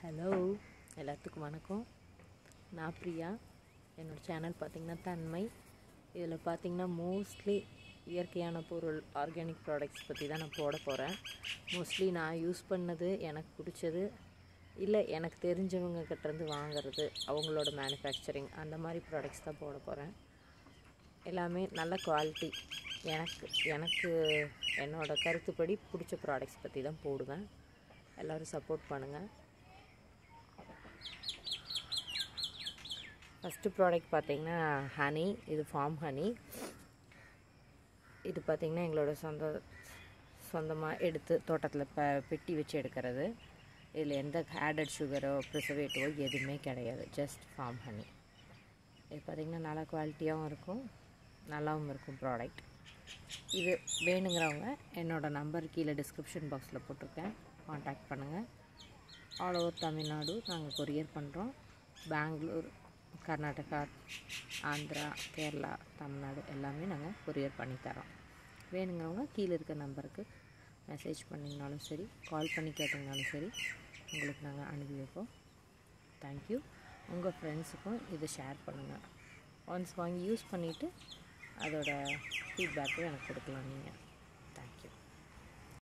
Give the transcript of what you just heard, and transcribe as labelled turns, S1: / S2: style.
S1: hello எல்லாத்துக்கும் வணக்கம் நான் பிரியா என்னோடய சேனல் பார்த்திங்கன்னா தன்மை இதில் பார்த்திங்கன்னா மோஸ்ட்லி இயற்கையான பொருள் ஆர்கானிக் ப்ராடக்ட்ஸ் பற்றி தான் நான் போட போகிறேன் மோஸ்ட்லி நான் யூஸ் பண்ணது எனக்கு பிடிச்சது இல்லை எனக்கு தெரிஞ்சவங்க கிட்டேருந்து வாங்குறது அவங்களோட மேனுஃபேக்சரிங் அந்த மாதிரி ப்ராடக்ட்ஸ் தான் போட போகிறேன் எல்லாமே நல்ல குவாலிட்டி எனக்கு எனக்கு என்னோடய கருத்துப்படி பிடிச்ச ப்ராடக்ட்ஸ் பற்றி தான் போடுவேன் எல்லோரும் சப்போர்ட் பண்ணுங்கள் ஃபஸ்ட்டு ப்ராடக்ட் பார்த்திங்கன்னா ஹனி இது ஃபார்ம் ஹனி இது பார்த்திங்கன்னா எங்களோட சொந்த சொந்தமாக எடுத்து தோட்டத்தில் ப பெட்டி வச்சு எடுக்கிறது இதில் எந்த ஆடட் சுகரோ ப்ரிசர்வேட்டிவோ எதுவுமே கிடையாது ஜஸ்ட் ஃபார்ம் ஹனி இது பார்த்திங்கன்னா நல்லா குவாலிட்டியாகவும் இருக்கும் நல்லாவும் இருக்கும் ப்ராடக்ட் இது வேணுங்கிறவங்க என்னோடய நம்பர் கீழே டிஸ்கிரிப்ஷன் பாக்ஸில் போட்டிருக்கேன் காண்டாக்ட் பண்ணுங்கள் ஆல் ஓவர் தமிழ்நாடு நாங்கள் கொரியர் பண்ணுறோம் பெங்களூர் கர்நாடகா ஆந்திரா கேரளா தமிழ்நாடு எல்லாமே நாங்கள் கொரியர் பண்ணித்தரோம் வேணுங்கிறவங்க கீழே இருக்க நம்பருக்கு மெசேஜ் பண்ணிங்கனாலும் சரி கால் பண்ணி கேட்டிங்கனாலும் சரி உங்களுக்கு நாங்கள் அனுப்பி வைப்போம் தேங்க்யூ உங்கள் ஃப்ரெண்ட்ஸுக்கும் இதை ஷேர் பண்ணுங்கள் ஒன்ஸ் வாங்கி யூஸ் பண்ணிவிட்டு அதோட ஃபீட்பேக்கும் எனக்கு கொடுக்கலாம் நீங்கள்